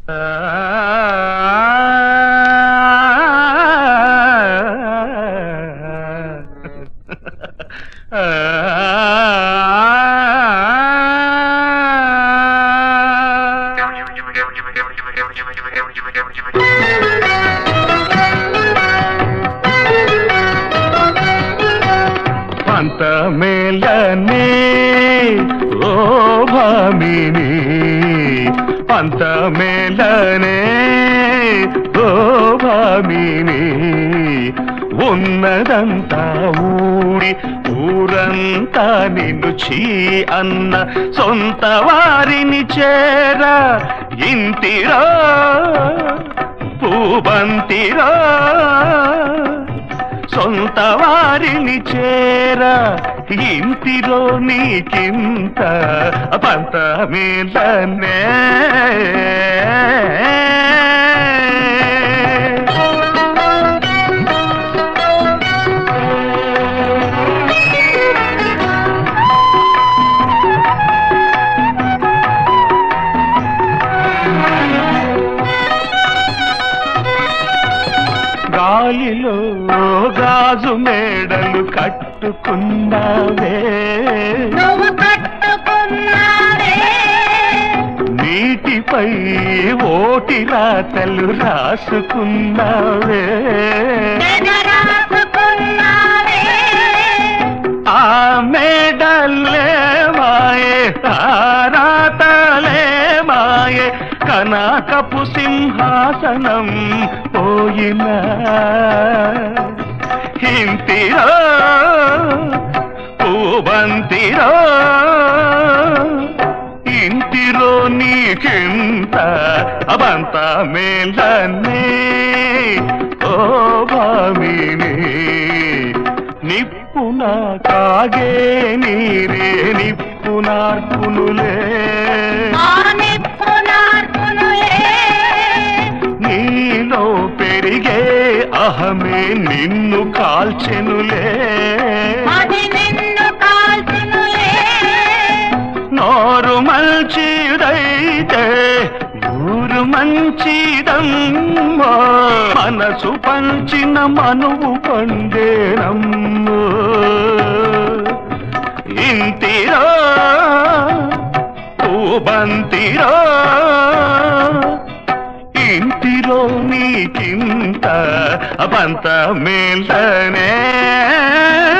పంత మేలనే ఓ భామిని పంత మేలనే ఓ భామిని ఉన్నదంతా ఊడి ఊరంతా నిన్ను చీ అన్న సొంత వారిని చేర ఇంటిరా పూబంతిరా సొంత వారిని చేర ఇంటిలో నీకింత పంత మీదనే గాలిలో గాజు మేడలు కట్టుకున్నావే నువ్వు కట్టుకున్నావే నీటిపై ఓటి రాతలు రాసుకున్నావే ఎగరాసుకున్నావే ఆ మేడలే మాయే తారాతలే మాయే కనకపు సింహాసనం పోయిన ఇంటిరో పూబంతిరో ఇంటిలో నీకింత అవంత మేలనే ఓ భామిని నిప్పున కాగే నీరే నిప్పు నార్పునులే ఆ నిప్పు నార్పునులే నీలో పెరిగే అహమే నిన్ను కాల్చెనులే అది నిన్ను కాల్చునులే నోరు మంచిదైతే ఊరు మంచిదమ్మో మనసు పంచిన మనువు పండేనమ్మో ఇంటిరో పూబంతిరో ఇంటిలో నీకింత అబంత మేలనే